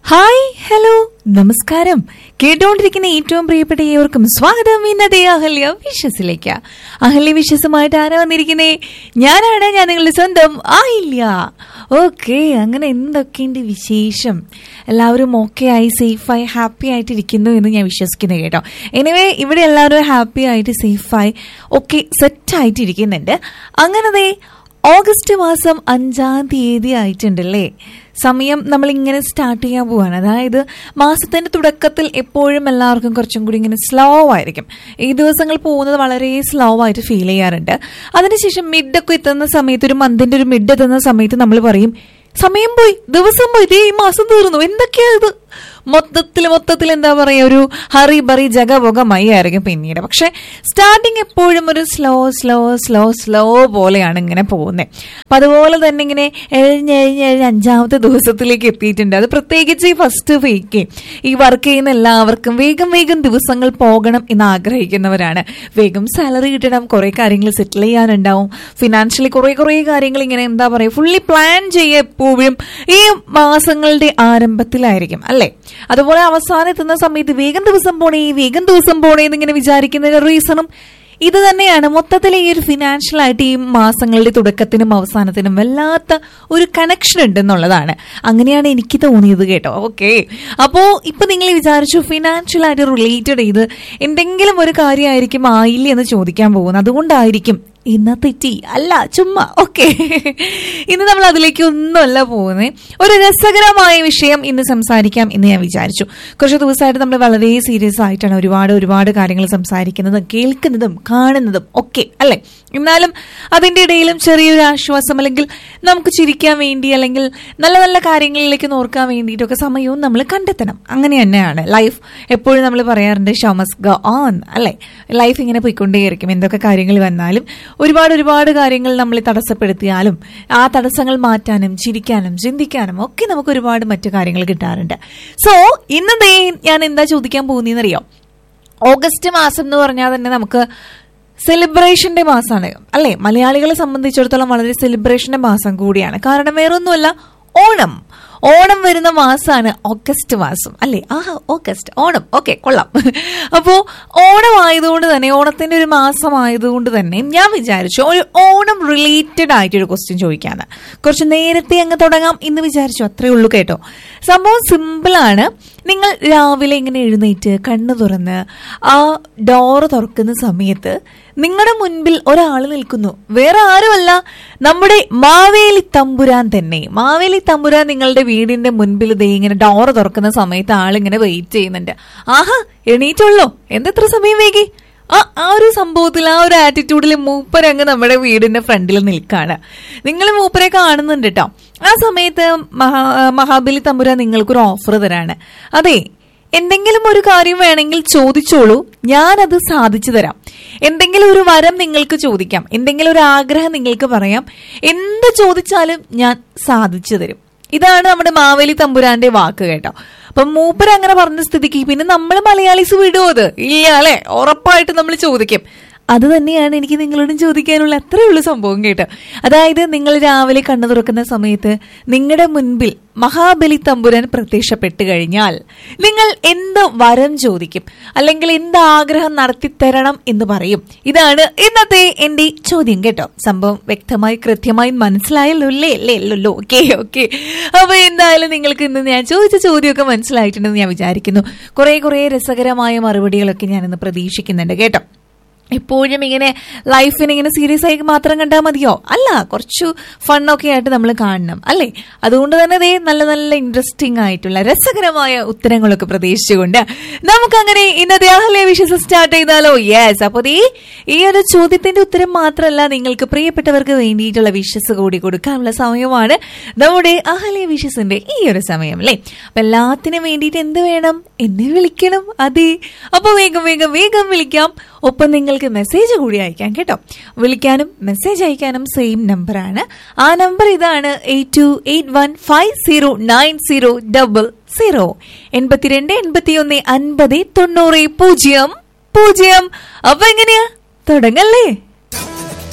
hi hello നമസ്കാരം കേട്ടുകൊണ്ടിരിക്കുന്ന ഏറ്റവും പ്രിയപ്പെട്ട ഏവർക്കും സ്വാഗതം ഇന്നത്തെ അഹല്യ വിശ്വസിലേക്ക് അഹല്യ വിശ്വസമായിട്ട് ആരാ വന്നിരിക്കുന്നേ ഞാനാണ് ഞാൻ നിങ്ങളുടെ സ്വന്തം ആയില്ല ഓക്കെ അങ്ങനെ എന്തൊക്കെയുണ്ട് വിശേഷം എല്ലാവരും ഓക്കെ ആയി സേഫായി ഹാപ്പി ആയിട്ട് ഇരിക്കുന്നു എന്ന് ഞാൻ വിശ്വസിക്കുന്നു കേട്ടോ എനിവേ ഇവിടെ എല്ലാവരും ഹാപ്പി ആയിട്ട് സേഫായി ഒക്കെ സെറ്റ് ആയിട്ട് ഇരിക്കുന്നുണ്ട് അങ്ങനെ ദേ ഓഗസ്റ്റ് മാസം അഞ്ചാം തീയതി ആയിട്ടുണ്ടല്ലേ സമയം നമ്മൾ ഇങ്ങനെ സ്റ്റാർട്ട് ചെയ്യാൻ പോവാണ് അതായത് മാസത്തിന്റെ തുടക്കത്തിൽ എപ്പോഴും എല്ലാവർക്കും കുറച്ചും കൂടി ഇങ്ങനെ സ്ലോ ആയിരിക്കും ഈ ദിവസങ്ങൾ പോകുന്നത് വളരെ സ്ലോ ആയിട്ട് ഫീൽ ചെയ്യാറുണ്ട് അതിനുശേഷം മിഡ് ഒക്കെ എത്തുന്ന സമയത്ത് ഒരു മന്തിന്റെ ഒരു മിഡ് എത്തുന്ന സമയത്ത് നമ്മൾ പറയും സമയം പോയി ദിവസം പോയി ദേ ഈ മാസം തീർന്നു എന്തൊക്കെയാ ഇത് മൊത്തത്തിൽ മൊത്തത്തിൽ എന്താ പറയാ ഒരു ഹറി ബറി ജഗപൊഗമായി ആയിരിക്കും പിന്നീട് പക്ഷെ സ്റ്റാർട്ടിങ് എപ്പോഴും ഒരു സ്ലോ സ്ലോ സ്ലോ സ്ലോ പോലെയാണ് ഇങ്ങനെ പോകുന്നത് അപ്പൊ അതുപോലെ തന്നെ ഇങ്ങനെ എഴിഞ്ഞെഴിഞ്ഞെഴിഞ്ഞ് അഞ്ചാമത്തെ ദിവസത്തിലേക്ക് എത്തിയിട്ടുണ്ട് അത് പ്രത്യേകിച്ച് ഈ ഫസ്റ്റ് വീക്ക് ഈ വർക്ക് ചെയ്യുന്ന എല്ലാവർക്കും വേഗം വേഗം ദിവസങ്ങൾ പോകണം എന്ന് ആഗ്രഹിക്കുന്നവരാണ് വേഗം സാലറി കിട്ടണം കുറെ കാര്യങ്ങൾ സെറ്റിൽ ചെയ്യാനുണ്ടാവും ഫിനാൻഷ്യലി കുറെ കുറെ കാര്യങ്ങൾ ഇങ്ങനെ എന്താ പറയുക ഫുള്ളി പ്ലാൻ ചെയ്യുക എപ്പോഴും ഈ മാസങ്ങളുടെ ആരംഭത്തിലായിരിക്കും അല്ലേ അതുപോലെ അവസാനം എത്തുന്ന സമയത്ത് വേഗം ദിവസം പോണേ വേഗം ദിവസം പോണേ എന്നിങ്ങനെ വിചാരിക്കുന്നതിന്റെ റീസണും ഇത് തന്നെയാണ് മൊത്തത്തിൽ ഈ ഒരു ഫിനാൻഷ്യൽ ആയിട്ട് ഈ മാസങ്ങളുടെ തുടക്കത്തിനും അവസാനത്തിനും വല്ലാത്ത ഒരു കണക്ഷൻ ഉണ്ട് എന്നുള്ളതാണ് അങ്ങനെയാണ് എനിക്ക് തോന്നിയത് കേട്ടോ ഓക്കെ അപ്പോ ഇപ്പൊ നിങ്ങൾ വിചാരിച്ചു ഫിനാൻഷ്യൽ ആയിട്ട് റിലേറ്റഡ് ചെയ്ത് എന്തെങ്കിലും ഒരു കാര്യമായിരിക്കും ആയില്ലേ എന്ന് ചോദിക്കാൻ പോകുന്നത് അതുകൊണ്ടായിരിക്കും ഇന്ന തെറ്റി അല്ല ചുമ്മാ ഓക്കെ ഇന്ന് നമ്മൾ അതിലേക്ക് ഒന്നുമല്ല പോകുന്നത് ഒരു രസകരമായ വിഷയം ഇന്ന് സംസാരിക്കാം എന്ന് ഞാൻ വിചാരിച്ചു കുറച്ച് ദിവസമായിട്ട് നമ്മൾ വളരെ സീരിയസ് ആയിട്ടാണ് ഒരുപാട് ഒരുപാട് കാര്യങ്ങൾ സംസാരിക്കുന്നതും കേൾക്കുന്നതും കാണുന്നതും ഒക്കെ അല്ലെ എന്നാലും അതിന്റെ ഇടയിലും ചെറിയൊരു ആശ്വാസം അല്ലെങ്കിൽ നമുക്ക് ചിരിക്കാൻ വേണ്ടി അല്ലെങ്കിൽ നല്ല നല്ല കാര്യങ്ങളിലേക്ക് നോർക്കാൻ വേണ്ടിയിട്ടൊക്കെ സമയവും നമ്മൾ കണ്ടെത്തണം അങ്ങനെ തന്നെയാണ് ലൈഫ് എപ്പോഴും നമ്മൾ പറയാറുണ്ട് ഷമസ് ഗ ഓൺ അല്ലെ ലൈഫ് ഇങ്ങനെ പോയിക്കൊണ്ടേയിരിക്കും എന്തൊക്കെ കാര്യങ്ങൾ വന്നാലും ഒരുപാട് ഒരുപാട് കാര്യങ്ങൾ നമ്മളെ തടസ്സപ്പെടുത്തിയാലും ആ തടസ്സങ്ങൾ മാറ്റാനും ചിരിക്കാനും ചിന്തിക്കാനും ഒക്കെ നമുക്ക് ഒരുപാട് മറ്റു കാര്യങ്ങൾ കിട്ടാറുണ്ട് സോ ഇന്ന് ദേ ഞാൻ എന്താ ചോദിക്കാൻ പോകുന്നതെന്നറിയോ ഓഗസ്റ്റ് മാസം എന്ന് പറഞ്ഞാൽ തന്നെ നമുക്ക് സെലിബ്രേഷന്റെ മാസമാണ് അല്ലെ മലയാളികളെ സംബന്ധിച്ചിടത്തോളം വളരെ സെലിബ്രേഷന്റെ മാസം കൂടിയാണ് കാരണം വേറൊന്നുമല്ല ഓണം ഓണം വരുന്ന മാസമാണ് ഓഗസ്റ്റ് മാസം അല്ലേ ആ ഓഗസ്റ്റ് ഓണം ഓക്കെ കൊള്ളാം അപ്പോ ഓണം ആയതുകൊണ്ട് തന്നെ ഓണത്തിന്റെ ഒരു മാസം ആയതുകൊണ്ട് തന്നെ ഞാൻ വിചാരിച്ചു ഒരു ഓണം റിലേറ്റഡ് ആയിട്ടൊരു ക്വസ്റ്റ്യൻ ചോദിക്കാന്ന് കുറച്ച് നേരത്തെ അങ്ങ് തുടങ്ങാം എന്ന് വിചാരിച്ചു അത്രേ ഉള്ളൂ കേട്ടോ സംഭവം സിമ്പിളാണ് നിങ്ങൾ രാവിലെ ഇങ്ങനെ എഴുന്നേറ്റ് കണ്ണു തുറന്ന് ആ ഡോറ് തുറക്കുന്ന സമയത്ത് നിങ്ങളുടെ മുൻപിൽ ഒരാൾ നിൽക്കുന്നു വേറെ ആരുമല്ല നമ്മുടെ മാവേലി തമ്പുരാൻ തന്നെ മാവേലി തമ്പുരാൻ നിങ്ങളുടെ വീടിന്റെ മുൻപിൽ ദേ ഇങ്ങനെ ഡോറ് തുറക്കുന്ന സമയത്ത് ആളിങ്ങനെ വെയിറ്റ് ചെയ്യുന്നുണ്ട് ആഹാ എണീറ്റുള്ളോ എന്തെത്ര സമയം വൈകി ആ ആ ഒരു സംഭവത്തിൽ ആ ഒരു ആറ്റിറ്റ്യൂഡിൽ മൂപ്പരങ്ങ് നമ്മുടെ വീടിന്റെ ഫ്രണ്ടിൽ നിൽക്കാണ് നിങ്ങൾ മൂപ്പരെ കാണുന്നുണ്ട് കേട്ടോ ആ സമയത്ത് മഹാ മഹാബലി തമ്പുരാൻ നിങ്ങൾക്കൊരു ഓഫർ തരാണ് അതെ എന്തെങ്കിലും ഒരു കാര്യം വേണമെങ്കിൽ ചോദിച്ചോളൂ ഞാനത് സാധിച്ചു തരാം എന്തെങ്കിലും ഒരു വരം നിങ്ങൾക്ക് ചോദിക്കാം എന്തെങ്കിലും ഒരു ആഗ്രഹം നിങ്ങൾക്ക് പറയാം എന്ത് ചോദിച്ചാലും ഞാൻ സാധിച്ചു തരും ഇതാണ് നമ്മുടെ മാവേലി തമ്പുരാന്റെ വാക്ക് കേട്ടോ അപ്പൊ മൂപ്പർ അങ്ങനെ പറഞ്ഞ സ്ഥിതിക്ക് പിന്നെ നമ്മൾ മലയാളീസ് വിടുമോ അത് ഇല്ല അല്ലെ ഉറപ്പായിട്ട് നമ്മൾ ചോദിക്കും അത് തന്നെയാണ് എനിക്ക് നിങ്ങളോടും ചോദിക്കാനുള്ള അത്രേ ഉള്ളൂ സംഭവം കേട്ടോ അതായത് നിങ്ങൾ രാവിലെ കണ്ണു തുറക്കുന്ന സമയത്ത് നിങ്ങളുടെ മുൻപിൽ മഹാബലി തമ്പുരാൻ പ്രത്യക്ഷപ്പെട്ട് കഴിഞ്ഞാൽ നിങ്ങൾ എന്ത് വരം ചോദിക്കും അല്ലെങ്കിൽ എന്ത് ആഗ്രഹം നടത്തിത്തരണം എന്ന് പറയും ഇതാണ് ഇന്നത്തെ എന്റെ ചോദ്യം കേട്ടോ സംഭവം വ്യക്തമായി കൃത്യമായി മനസ്സിലായല്ലോ അല്ലേ അല്ലേ അല്ലല്ലോ ഓക്കെ ഓക്കെ അപ്പൊ എന്തായാലും നിങ്ങൾക്ക് ഇന്ന് ഞാൻ ചോദിച്ച ചോദ്യമൊക്കെ മനസ്സിലായിട്ടുണ്ടെന്ന് ഞാൻ വിചാരിക്കുന്നു കുറെ കുറെ രസകരമായ മറുപടികളൊക്കെ ഞാൻ ഇന്ന് പ്രതീക്ഷിക്കുന്നുണ്ട് കേട്ടോ എപ്പോഴും ഇങ്ങനെ ലൈഫിനെ ഇങ്ങനെ സീരിയസ് ആയി മാത്രം കണ്ടാൽ മതിയോ അല്ല കുറച്ചു ഫണ്ണൊക്കെ ആയിട്ട് നമ്മൾ കാണണം അല്ലേ അതുകൊണ്ട് തന്നെ ദേ നല്ല നല്ല ഇൻട്രസ്റ്റിംഗ് ആയിട്ടുള്ള രസകരമായ ഉത്തരങ്ങളൊക്കെ പ്രതീക്ഷിച്ചുകൊണ്ട് നമുക്കങ്ങനെ ഇന്നത്തെ അഹല്യ വിശ്വസം സ്റ്റാർട്ട് ചെയ്താലോ യെസ് അപ്പൊ ദേ ഈ ഒരു ചോദ്യത്തിന്റെ ഉത്തരം മാത്രമല്ല നിങ്ങൾക്ക് പ്രിയപ്പെട്ടവർക്ക് വേണ്ടിയിട്ടുള്ള വിശ്വസ് കൂടി കൊടുക്കാനുള്ള സമയമാണ് നമ്മുടെ അഹല്യ വിശ്വസിന്റെ ഈ ഒരു സമയം അല്ലേ അപ്പൊ എല്ലാത്തിനും വേണ്ടിയിട്ട് എന്ത് വേണം എന്നെ വിളിക്കണം അതെ അപ്പൊ വേഗം വേഗം വേഗം വിളിക്കാം ഒപ്പം നിങ്ങൾക്ക് മെസ്സേജ് കൂടി അയക്കാം കേട്ടോ വിളിക്കാനും മെസ്സേജ് അയക്കാനും സെയിം നമ്പറാണ് ആ നമ്പർ ഇതാണ് eight two eight one five zero nine zero double zero എൺപത്തിരണ്ട് എൺപത്തിയൊന്ന് അൻപത് തൊണ്ണൂറ് പൂജ്യം പൂജ്യം അപ്പൊ എങ്ങനെയാ തുടങ്ങല്ലേ